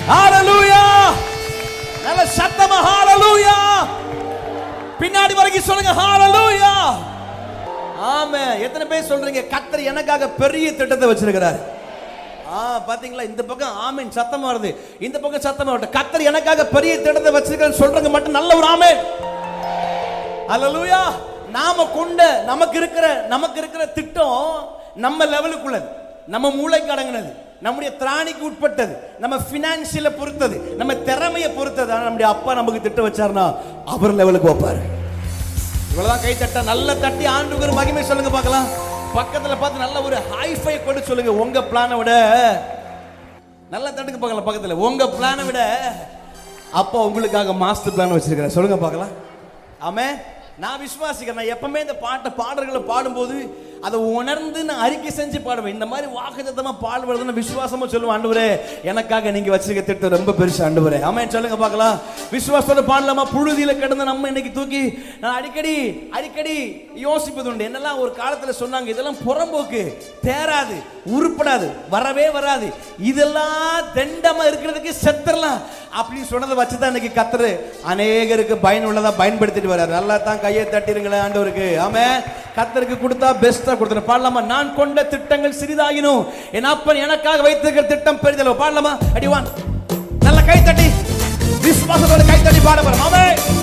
ஹalleluya நல்ல சத்தமா ஹalleluya பின்னாடி வரைக்கும் சொல்லுங்க ஹalleluya ஆமே எத்தனை பேர் சொல்றீங்க கர்த்தர் எனக்காக பெரிய திட்டத்தை வச்சிருக்கிறார் ஆ பாத்தீங்களா இந்த பக்கம் ஆமென் சத்தமா வருது இந்த பக்கம் சத்தமா வருது கர்த்தர் எனக்காக பெரிய திட்டத்தை வச்சிருக்காரு சொல்றவங்க மட்டும் நல்ல ஒரு ஆமென் ஹalleluya நாம கொண்ட நமக்கு இருக்கிற நமக்கு இருக்கிற திட்டம் நம்ம லெவலுக்குள்ளது நம்ம மூளைக்கு அடங்கினது நம்முடைய திராணிக்கு உட்பட்டது நம்ம பினான்சியல பொறுத்தது நம்ம திறமையை பொறுத்தது ஆனா நம்முடைய அப்பா நமக்கு திட்டம் வச்சாருன்னா அவர் லெவலுக்கு வைப்பாரு இவ்வளவுதான் கை தட்ட நல்ல தட்டி ஆண்டுக்கு மகிமை சொல்லுங்க பார்க்கலாம் பக்கத்துல பார்த்து நல்ல ஒரு ஹைஃபை கொடு சொல்லுங்க உங்க பிளானை விட நல்ல தட்டுக்கு பார்க்கலாம் பக்கத்துல உங்க பிளானை விட அப்பா உங்களுக்காக மாஸ்டர் பிளான் வச்சிருக்கிறேன் சொல்லுங்க பார்க்கலாம் ஆமே நான் விசுவாசிக்கிறேன் நான் எப்பவுமே இந்த பாட்டை பாடல்களை பாடும்போது அதை உணர்ந்து நான் அறிக்கை செஞ்சு பாடுவேன் இந்த மாதிரி வாக்குத்தத்தமா பாடுவதுன்னு விசுவாசமா சொல்லுவேன் ஆண்டவரே எனக்காக நீங்க வச்சிருக்க திட்டம் ரொம்ப பெருசு ஆண்டவரே ஆமென் சொல்லுங்க பார்க்கலாம் விசுவாசத்தோட பாடலாமா புழுதியில கிடந்த நம்ம இன்னைக்கு தூக்கி நான் அடிக்கடி அடிக்கடி யோசிப்பது உண்டு என்னெல்லாம் ஒரு காலத்துல சொன்னாங்க இதெல்லாம் புறம்போக்கு தேராது உருப்படாது வரவே வராது இதெல்லாம் தெண்டமா இருக்கிறதுக்கு செத்துறலாம் அப்படின்னு சொன்னதை வச்சு தான் இன்னைக்கு கத்துரு அநேகருக்கு பயனுள்ளதா பயன்படுத்திட்டு வர்றாரு நல்லா தான் கையை தட்டிருங்களேன் ஆண்டவருக்கு ஆமே கத்தருக்கு கொடுத்தா பெஸ்டா கொடுத்துரு பாடலாமா நான் கொண்ட திட்டங்கள் சிறிதாகினும் என் அப்பன் எனக்காக வைத்திருக்கிற திட்டம் பெரிதளவு பாடலாமா அடிவான் நல்ல கை தட்டி விசுவாசத்தோட கை தட்டி பாட போறோம் ஆமே